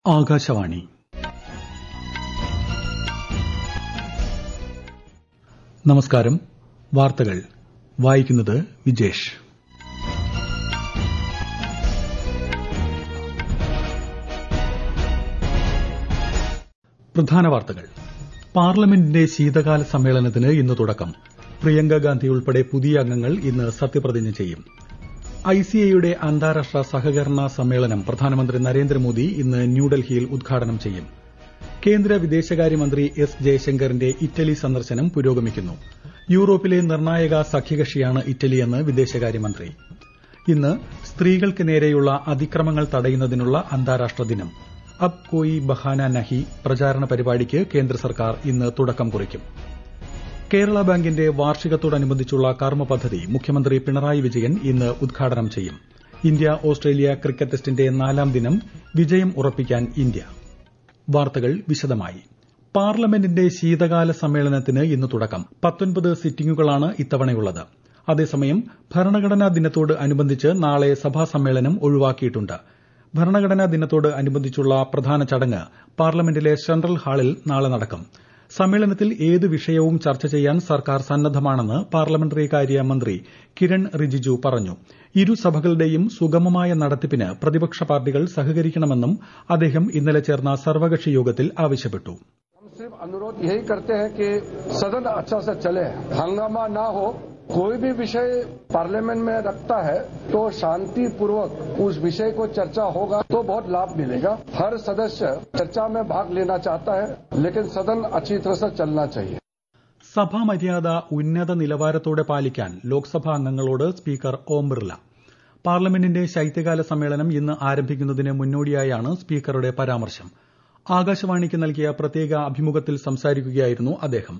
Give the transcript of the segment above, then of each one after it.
ആകാശവാണി നമസ്കാരം വാർത്തകൾ വായിക്കുന്നത് വിജേഷ് പ്രധാന വാർത്തകൾ പാർലമെന്റിന്റെ ശീതകാല സമ്മേളനത്തിന് ഇന്ന് തുടക്കം പ്രിയങ്ക ഗാന്ധി ഉൾപ്പെടെ പുതിയ അംഗങ്ങൾ ഇന്ന് സത്യപ്രതിജ്ഞ ചെയ്യും ഐസിഎയുടെ അന്താരാഷ്ട്ര സഹകരണ സമ്മേളനം പ്രധാനമന്ത്രി നരേന്ദ്രമോദി ഇന്ന് ന്യൂഡൽഹിയിൽ ഉദ്ഘാടനം ചെയ്യും കേന്ദ്ര വിദേശകാര്യമന്ത്രി എസ് ജയശങ്കറിന്റെ ഇറ്റലി സന്ദർശനം പുരോഗമിക്കുന്നു യൂറോപ്പിലെ നിർണായക സഖ്യകക്ഷിയാണ് ഇറ്റലിയെന്ന് വിദേശകാര്യമന്ത്രി ഇന്ന് സ്ത്രീകൾക്ക് നേരെയുള്ള അതിക്രമങ്ങൾ തടയുന്നതിനുള്ള അന്താരാഷ്ട്ര ദിനം അബ് കോയി ബഹാന നഹി പ്രചാരണ പരിപാടിക്ക് കേന്ദ്ര സർക്കാർ ഇന്ന് തുടക്കം കുറിക്കും കേരള ബാങ്കിന്റെ വാർഷികത്തോടനുബന്ധിച്ചുള്ള കർമ്മ പദ്ധതി മുഖ്യമന്ത്രി പിണറായി വിജയൻ ഇന്ന് ഉദ്ഘാടനം ചെയ്യും ഇന്ത്യ ഓസ്ട്രേലിയ ക്രിക്കറ്റ് ടെസ്റ്റിന്റെ നാലാം ദിനം വിജയം ഉറപ്പിക്കാൻ ഇന്ത്യ വാർത്തകൾ വിശദമായി പാർലമെന്റിന്റെ ശീതകാല സമ്മേളനത്തിന് ഇന്ന് തുടക്കം പത്തൊൻപത് സിറ്റിംഗുകളാണ് ഇത്തവണയുള്ളത് അതേസമയം ഭരണഘടനാ ദിനത്തോട് അനുബന്ധിച്ച് നാളെ സഭാ സമ്മേളനം ഒഴിവാക്കിയിട്ടുണ്ട് ഭരണഘടനാ ദിനത്തോട് അനുബന്ധിച്ചുള്ള പ്രധാന ചടങ്ങ് പാർലമെന്റിലെ സെൻട്രൽ ഹാളിൽ നാളെ നടക്കും സമ്മേളനത്തിൽ ഏത് വിഷയവും ചർച്ച ചെയ്യാൻ സർക്കാർ സന്നദ്ധമാണെന്ന് പാർലമെന്ററി കാര്യ മന്ത്രി കിരൺ റിജിജു പറഞ്ഞു ഇരു സഭകളുടെയും സുഗമമായ നടത്തിപ്പിന് പ്രതിപക്ഷ പാർട്ടികൾ സഹകരിക്കണമെന്നും അദ്ദേഹം ഇന്നലെ ചേർന്ന സർവകക്ഷി യോഗത്തിൽ ആവശ്യപ്പെട്ടു सिर्फ अनुरोध यही करते हैं कि सदन अच्छा से चले हंगामा ना हो कोई भी विषय पार्लियामेंट में रखता है तो शांति पूर्वक उस विषय को चर्चा होगा तो बहुत लाभ मिलेगा हर सदस्य चर्चा में भाग लेना चाहता है लेकिन सदन अच्छी तरह से चलना चाहिए സഭാ മര്യാദ ഉന്നത നിലവാരത്തോടെ പാലിക്കാൻ ലോക്സഭാ അംഗങ്ങളോട് സ്പീക്കർ ഓം ബിർല പാർലമെന്റിന്റെ ശൈത്യകാല സമ്മേളനം ഇന്ന് ആരംഭിക്കുന്നതിന് മുന്നോടിയായാണ് സ്പീക്കറുടെ പരാമർശം ആകാശവാണിക്ക് നൽകിയ പ്രത്യേക അഭിമുഖത്തിൽ സംസാരിക്കുകയായിരുന്നു അദ്ദേഹം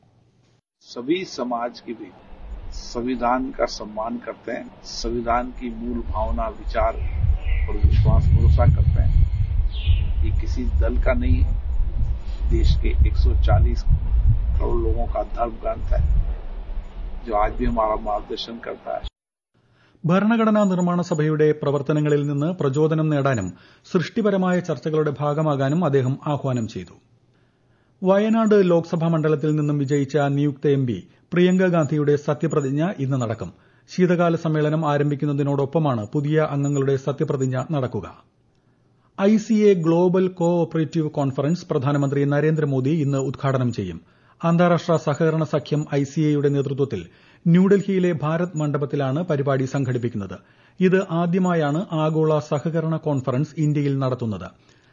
सभी समाज के भी संविधान का सम्मान करते हैं संविधान की मूल भावना विचार और विश्वास भरोसा करते हैं ये किसी दल का नहीं है देश के 140 करोड़ लोगों का धर्म ग्रंथ है जो आज भी हमारा मार्गदर्शन करता है ഭരണഘടനാ നിർമ്മാണ സഭയുടെ പ്രവർത്തനങ്ങളിൽ നിന്ന് പ്രചോദനം നേടാനും സൃഷ്ടിപരമായ ചർച്ചകളുടെ ഭാഗമാകാനും അദ്ദേഹം ആഹ്വാനം ചെയ്തു വയനാട് ലോക്സഭാ മണ്ഡലത്തിൽ നിന്നും വിജയിച്ച നിയുക്ത എം പി പ്രിയങ്ക ഗാന്ധിയുടെ സത്യപ്രതിജ്ഞ ഇന്ന് നടക്കും ശീതകാല സമ്മേളനം ആരംഭിക്കുന്നതിനോടൊപ്പമാണ് പുതിയ അംഗങ്ങളുടെ സത്യപ്രതിജ്ഞ നടക്കുക ICA global cooperative conference പ്രധാനമന്ത്രി നരേന്ദ്രമോദി ഇന്ന് ഉദ്ഘാടനം ചെയ്യും അന്താരാഷ്ട്ര സഹകരണ സഖ്യം ഐസിഎയുടെ നേതൃത്വത്തിൽ ന്യൂഡൽഹിയിലെ ഭാരത് മണ്ഡപത്തിലാണ് പരിപാടി സംഘടിപ്പിക്കുന്നത് ഇത് ആദ്യമായാണ് ആഗോള സഹകരണ കോൺഫറൻസ് ഇന്ത്യയിൽ നടത്തുന്നത്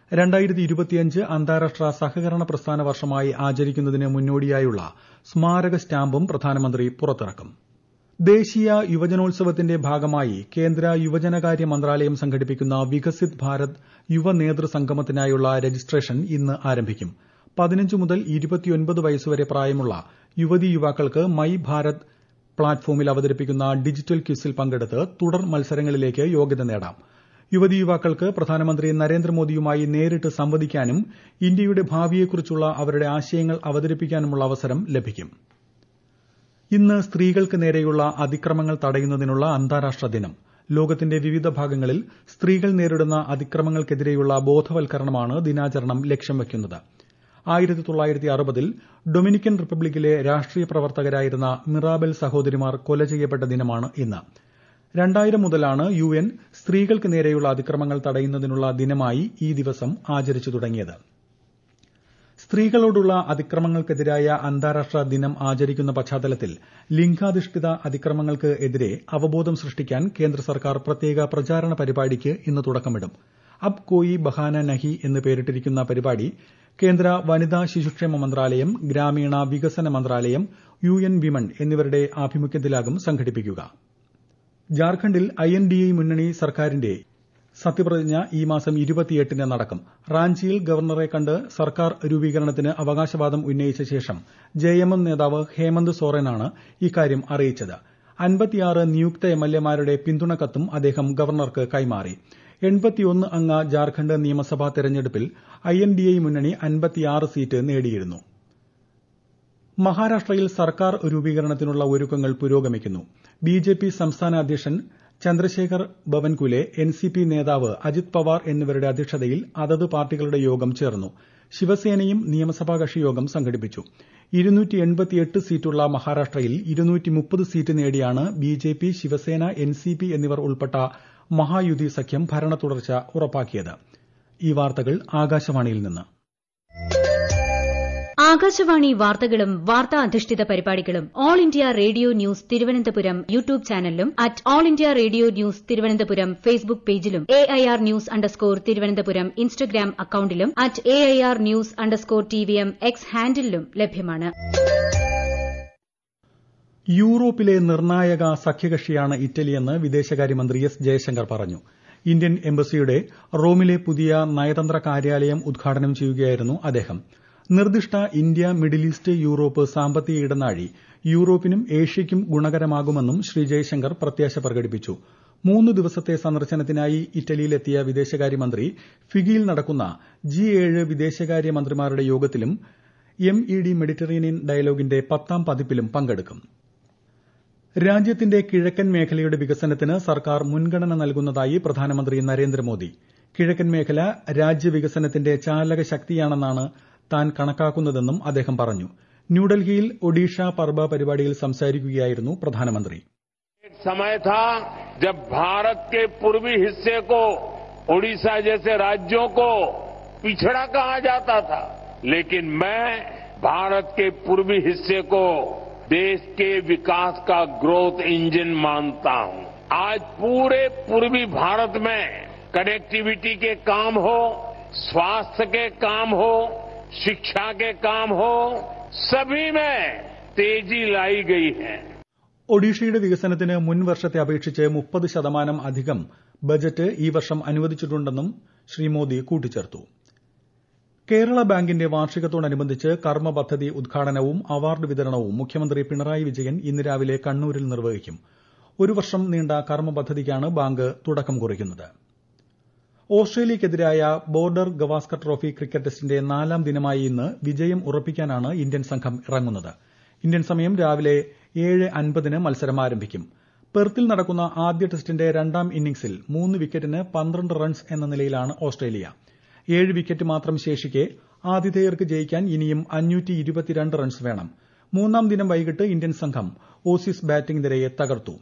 അന്താരാഷ്ട്ര സഹകരണ പ്രസ്ഥാന വർഷമായി ആചരിക്കുന്നതിന് മുന്നോടിയായുള്ള സ്മാരക സ്റ്റാമ്പും പ്രധാനമന്ത്രി പുറത്തിറക്കും ദേശീയ യുവജനോത്സവത്തിന്റെ ഭാഗമായി കേന്ദ്ര യുവജനകാര്യ മന്ത്രാലയം സംഘടിപ്പിക്കുന്ന വികസിത് ഭാരത് യുവ നേതൃ സംഗമത്തിനായുള്ള രജിസ്ട്രേഷൻ ഇന്ന് ആരംഭിക്കും പതിനഞ്ച് മുതൽ ഇരുപത്തിയൊൻപത് വയസ്സുവരെ പ്രായമുള്ള യുവതീ യുവാക്കൾക്ക് മൈ ഭാരത് പ്ലാറ്റ്ഫോമിൽ അവതരിപ്പിക്കുന്ന ഡിജിറ്റൽ ക്വിസിൽ പങ്കെടുത്ത് തുടർ മത്സരങ്ങളിലേക്ക് യോഗ്യത നേടാം യുവതീ യുവാക്കൾക്ക് പ്രധാനമന്ത്രി നരേന്ദ്രമോദിയുമായി നേരിട്ട് സംവദിക്കാനും ഇന്ത്യയുടെ ഭാവിയെക്കുറിച്ചുള്ള അവരുടെ ആശയങ്ങൾ അവതരിപ്പിക്കാനുമുള്ള അവസരം ലഭിക്കും ഇന്ന് സ്ത്രീകൾക്ക് നേരെയുള്ള അതിക്രമങ്ങൾ തടയുന്നതിനുള്ള അന്താരാഷ്ട്ര ദിനം ലോകത്തിന്റെ വിവിധ ഭാഗങ്ങളിൽ സ്ത്രീകൾ നേരിടുന്ന അതിക്രമങ്ങൾക്കെതിരെയുള്ള ബോധവൽക്കരണമാണ് ദിനാചരണം ലക്ഷ്യം വയ്ക്കുന്നത് ആയിരത്തി തൊള്ളായിരത്തി അറുപതിൽ ഡൊമിനിക്കൻ റിപ്പബ്ലിക്കിലെ രാഷ്ട്രീയ പ്രവർത്തകരായിരുന്ന മിറാബൽ സഹോദരിമാർ കൊല ചെയ്യപ്പെട്ട ദിനമാണ് ഇന്ന് രണ്ടായിരം മുതലാണ് യു എൻ സ്ത്രീകൾക്ക് നേരെയുള്ള അതിക്രമങ്ങൾ തടയുന്നതിനുള്ള ദിനമായി ഈ ദിവസം ആചരിച്ചു തുടങ്ങിയത് സ്ത്രീകളോടുള്ള അതിക്രമങ്ങൾക്കെതിരായ അന്താരാഷ്ട്ര ദിനം ആചരിക്കുന്ന പശ്ചാത്തലത്തിൽ ലിംഗാധിഷ്ഠിത അതിക്രമങ്ങൾക്ക് എതിരെ അവബോധം സൃഷ്ടിക്കാൻ കേന്ദ്ര സർക്കാർ പ്രത്യേക പ്രചാരണ പരിപാടിക്ക് ഇന്ന് തുടക്കമിടും അബ് കോയി ബഹാന നഹി എന്ന് പേരിട്ടിരിക്കുന്ന പരിപാടി കേന്ദ്ര വനിതാ ശിശുക്ഷേമ മന്ത്രാലയം ഗ്രാമീണ വികസന മന്ത്രാലയം യു എൻ വിമൺ എന്നിവരുടെ ആഭിമുഖ്യത്തിലാകും സംഘടിപ്പിക്കുക ജാർഖണ്ഡിൽ ഐ എൻ ഡി എ മുന്നണി സർക്കാരിന്റെ സത്യപ്രതിജ്ഞ ഈ മാസം ഇരുപത്തിയെട്ടിന് നടക്കും റാഞ്ചിയിൽ ഗവർണറെ കണ്ട് സർക്കാർ രൂപീകരണത്തിന് അവകാശവാദം ഉന്നയിച്ച ശേഷം ജെഎംഎം നേതാവ് ഹേമന്ത് സോറനാണ് ഇക്കാര്യം അറിയിച്ചത് അൻപത്തിയാറ് നിയുക്ത എംഎൽഎമാരുടെ പിന്തുണ കത്തും അദ്ദേഹം ഗവർണർക്ക് കൈമാറി എൺപത്തിയൊന്ന് അംഗ ജാർഖണ്ഡ് നിയമസഭാ തെരഞ്ഞെടുപ്പിൽ ഐ എൻ ഡി എ മുന്നണി അൻപത്തിയാറ് സീറ്റ് നേടിയിരുന്നു മഹാരാഷ്ട്രയിൽ സർക്കാർ രൂപീകരണത്തിനുള്ള ഒരുക്കങ്ങൾ പുരോഗമിക്കുന്നു ബിജെപി സംസ്ഥാന അധ്യക്ഷൻ ചന്ദ്രശേഖർ ബവൻകുലെ എൻസിപി നേതാവ് അജിത് പവാർ എന്നിവരുടെ അധ്യക്ഷതയിൽ അതത് പാർട്ടികളുടെ യോഗം ചേർന്നു ശിവസേനയും നിയമസഭാ കക്ഷിയോഗം സംഘടിപ്പിച്ചു സീറ്റുള്ള മഹാരാഷ്ട്രയിൽ സീറ്റ് നേടിയാണ് ബിജെപി ശിവസേന എൻസിപി എന്നിവർ ഉൾപ്പെട്ട മഹായുതി സഖ്യം ഭരണ തുടർച്ച ഉറപ്പാക്കിയത് ഈ വാർത്തകൾ ആകാശവാണിയിൽ നിന്ന് ആകാശവാണി വാർത്തകളും വാർത്താ അധിഷ്ഠിത പരിപാടികളും All India Radio news Thiruvananthapuram YouTube ചാനലിലും at All India Radio news Thiruvananthapuram Facebook പേജിലും A I R news underscore Thiruvananthapuram Instagram അക്കൌണ്ടിലും at A I R news underscore T V M X ഹാൻഡിലും ലഭ്യമാണ് യൂറോപ്പിലെ നിർണായക സഖ്യകക്ഷിയാണ് ഇറ്റലിയെന്ന് വിദേശകാര്യമന്ത്രി എസ് ജയശങ്കർ പറഞ്ഞു ഇന്ത്യൻ എംബസിയുടെ റോമിലെ പുതിയ നയതന്ത്ര കാര്യാലയം ഉദ്ഘാടനം ചെയ്യുകയായിരുന്നു അദ്ദേഹം നിർദ്ദിഷ്ട ഇന്ത്യ മിഡിൽ ഈസ്റ്റ് യൂറോപ്പ് സാമ്പത്തിക ഇടനാഴി യൂറോപ്പിനും ഏഷ്യയ്ക്കും ഗുണകരമാകുമെന്നും ശ്രീ ജയശങ്കർ പ്രത്യാശ പ്രകടിപ്പിച്ചു മൂന്ന് ദിവസത്തെ സന്ദർശനത്തിനായി ഇറ്റലിയിലെത്തിയ വിദേശകാര്യമന്ത്രി ഫിഗിയിൽ നടക്കുന്ന ജി ഏഴ് വിദേശകാര്യമന്ത്രിമാരുടെ യോഗത്തിലും എം ഇ ഡി മെഡിറ്ററേനിയൻ ഡയലോഗിന്റെ പത്താം പതിപ്പിലും പങ്കെടുക്കും രാജ്യത്തിന്റെ കിഴക്കൻ മേഖലയുടെ വികസനത്തിന് സർക്കാർ മുൻഗണന നൽകുന്നതായി പ്രധാനമന്ത്രി നരേന്ദ്രമോദി കിഴക്കൻ മേഖല രാജ്യവികസനത്തിന്റെ ചാലക ശക്തിയാണെന്നാണ് താൻ കണക്കാക്കുന്നതെന്നും അദ്ദേഹം പറഞ്ഞു ന്യൂഡൽഹിയിൽ ഒഡീഷ പർബ പരിപാടിയിൽ സംസാരിക്കുകയായിരുന്നു പ്രധാനമന്ത്രി एक समय था जब भारत के पूर्वी हिस्से को ओडिशा जैसे राज्यों को पिछड़ा कहा जाता था लेकिन मैं भारत के पूर्वी हिस्से को देश के विकास का ग्रोथ इंजन मानता हूं आज पूरे पूर्वी भारत में कनेक्टिविटी के काम हो स्वास्थ्य के काम हो शिक्षा के काम हो सभी में तेजी लाई गई है ഒഡീഷയുടെ വികസനത്തിന് മുൻ വർഷത്തെ അപേക്ഷിച്ച് മുപ്പത് ശതമാനം അധികം ബജറ്റ് ഈ വർഷം അനുവദിച്ചിട്ടുണ്ടെന്നും ശ്രീ മോദി കൂട്ടിച്ചേർത്തു കേരള ബാങ്കിന്റെ വാർഷികത്തോടനുബന്ധിച്ച് കർമ്മ പദ്ധതി ഉദ്ഘാടനവും അവാർഡ് വിതരണവും മുഖ്യമന്ത്രി പിണറായി വിജയൻ ഇന്ന് രാവിലെ കണ്ണൂരിൽ നിർവഹിക്കും ഒരു വർഷം നീണ്ട കർമ്മ പദ്ധതിക്കാണ് ബാങ്ക് തുടക്കം കുറിക്കുന്നത് ഓസ്ട്രേലിയയ്ക്കെതിരായ ബോർഡർ ഗവാസ്കർ ട്രോഫി ക്രിക്കറ്റ് ടെസ്റ്റിന്റെ നാലാം ദിനമായ ഇന്ന് വിജയം ഉറപ്പിക്കാനാണ് ഇന്ത്യൻ സംഘം ഇറങ്ങുന്നത് ഇന്ത്യൻ സമയം രാവിലെ ഏഴ് അൻപതിന് മത്സരം ആരംഭിക്കും പെർത്തിൽ നടക്കുന്ന ആദ്യ ടെസ്റ്റിന്റെ രണ്ടാം ഇന്നിംഗ്സിൽ മൂന്ന് വിക്കറ്റിന് പന്ത്രണ്ട് റൺസ് എന്ന നിലയിലാണ് ഓസ്ട്രേലിയ ഏഴ് വിക്കറ്റ് മാത്രം ശേഷിക്കെ ആതിഥേയർക്ക് ജയിക്കാൻ ഇനിയും റൺസ് വേണം മൂന്നാം ദിനം വൈകിട്ട് ഇന്ത്യൻ സംഘം ഓസീസ് ബാറ്റിംഗ് നിരയെ തകർത്തു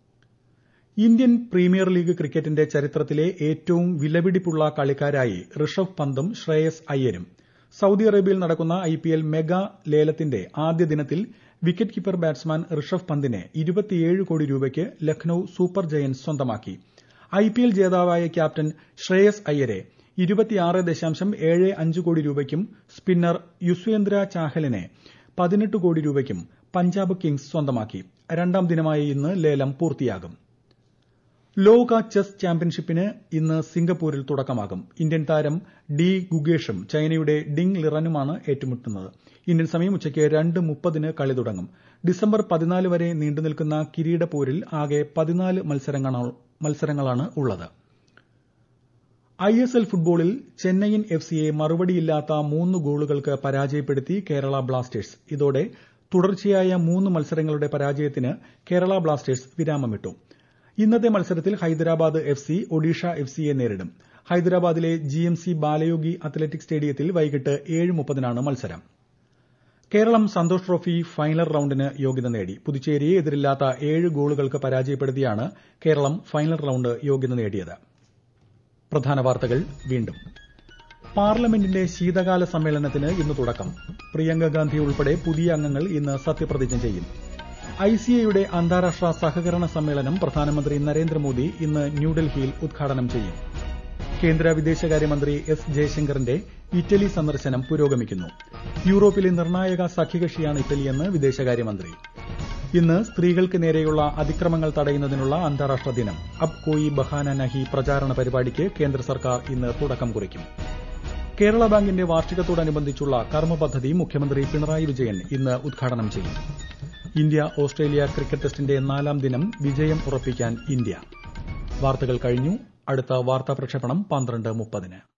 ഇന്ത്യൻ പ്രീമിയർ ലീഗ് ക്രിക്കറ്റിന്റെ ചരിത്രത്തിലെ ഏറ്റവും വിലപിടിപ്പുള്ള കളിക്കാരായി ഋഷഭ് പന്തും ശ്രേയസ് അയ്യരും സൌദി അറേബ്യയിൽ നടക്കുന്ന ഐപിഎൽ മെഗാ ലേലത്തിന്റെ ആദ്യ ദിനത്തിൽ വിക്കറ്റ് കീപ്പർ ബാറ്റ്സ്മാൻ ഋഷഭ് പന്തിനെ കോടി രൂപയ്ക്ക് ലക്നൌ സൂപ്പർ ജയന്റ്സ് സ്വന്തമാക്കി ഐപിഎൽ ജേതാവായ ക്യാപ്റ്റൻ ശ്രേയസ് അയ്യരെ കോടി രൂപയ്ക്കും സ്പിന്നർ യുസ്വേന്ദ്ര ചാഹലിനെ പതിനെട്ട് കോടി രൂപയ്ക്കും പഞ്ചാബ് കിങ്സ് സ്വന്തമാക്കി രണ്ടാം ദിനമായ ഇന്ന് ലേലം പൂർത്തിയാകും ലോക ചെസ് ചാമ്പ്യൻഷിപ്പിന് ഇന്ന് സിംഗപ്പൂരിൽ തുടക്കമാകും ഇന്ത്യൻ താരം ഡി ഗുഗേഷും ചൈനയുടെ ഡിങ് ലിറനുമാണ് ഏറ്റുമുട്ടുന്നത് ഇന്ത്യൻ സമയം ഉച്ചയ്ക്ക് രണ്ട് മുപ്പതിന് കളി തുടങ്ങും ഡിസംബർ പതിനാല് വരെ നീണ്ടുനിൽക്കുന്ന കിരീടപ്പോരിൽ ആകെ പതിനാല് മത്സരങ്ങളാണ് ഉള്ളത് ഐഎസ്എൽ ഫുട്ബോളിൽ ചെന്നൈയിൻ എഫ്സിയെ മറുപടിയില്ലാത്ത മൂന്ന് ഗോളുകൾക്ക് പരാജയപ്പെടുത്തി കേരള ബ്ലാസ്റ്റേഴ്സ് ഇതോടെ തുടർച്ചയായ മൂന്ന് മത്സരങ്ങളുടെ പരാജയത്തിന് കേരള ബ്ലാസ്റ്റേഴ്സ് വിരാമമിട്ടു ഇന്നത്തെ മത്സരത്തിൽ Hyderabad F C Odisha F സിയെ നേരിടും ഹൈദരാബാദിലെ ജിഎംസി ബാലയോഗി അത്ലറ്റിക് സ്റ്റേഡിയത്തിൽ വൈകിട്ട് ഏഴ് മുപ്പതിനാണ് മത്സരം കേരളം സന്തോഷ് ട്രോഫി ഫൈനൽ റൌണ്ടിന് യോഗ്യത നേടി പുതുച്ചേരിയെ എതിരില്ലാത്ത ഏഴ് ഗോളുകൾക്ക് പരാജയപ്പെടുത്തിയാണ് കേരളം ഫൈനൽ റൌണ്ട് യോഗ്യത നേടിയത് പ്രധാന വാർത്തകൾ വീണ്ടും പാർലമെന്റിന്റെ ശീതകാല സമ്മേളനത്തിന് ഇന്ന് തുടക്കം പ്രിയങ്ക ഗാന്ധി ഉൾപ്പെടെ പുതിയ അംഗങ്ങൾ ഇന്ന് സത്യപ്രതിജ്ഞ ചെയ്യും ഐസിഎയുടെ അന്താരാഷ്ട്ര സഹകരണ സമ്മേളനം പ്രധാനമന്ത്രി നരേന്ദ്രമോദി ഇന്ന് ന്യൂഡൽഹിയിൽ ഉദ്ഘാടനം ചെയ്യും കേന്ദ്ര വിദേശകാര്യമന്ത്രി എസ് ജയശങ്കറിന്റെ ഇറ്റലി സന്ദർശനം പുരോഗമിക്കുന്നു യൂറോപ്പിലെ നിർണായക സഖ്യകക്ഷിയാണ് ഇറ്റലിയെന്ന് വിദേശകാര്യമന്ത്രി ഇന്ന് സ്ത്രീകൾക്ക് നേരെയുള്ള അതിക്രമങ്ങൾ തടയുന്നതിനുള്ള അന്താരാഷ്ട്ര ദിനം അബ് കോയി ബഹാന നഹി പ്രചാരണ പരിപാടിക്ക് കേന്ദ്ര സർക്കാർ ഇന്ന് തുടക്കം കുറിക്കും കേരള ബാങ്കിന്റെ വാർഷികത്തോടനുബന്ധിച്ചുള്ള കർമ്മ പദ്ധതി മുഖ്യമന്ത്രി പിണറായി വിജയൻ ഇന്ന് ഉദ്ഘാടനം ചെയ്യും ഇന്ത്യ ഓസ്ട്രേലിയ ക്രിക്കറ്റ് ടെസ്റ്റിന്റെ നാലാം ദിനം വിജയം ഉറപ്പിക്കാൻ ഇന്ത്യ വാർത്തകൾ കഴിഞ്ഞു അടുത്ത വാർത്താ പ്രക്ഷേപണം പന്ത്രണ്ട് മുപ്പതിന്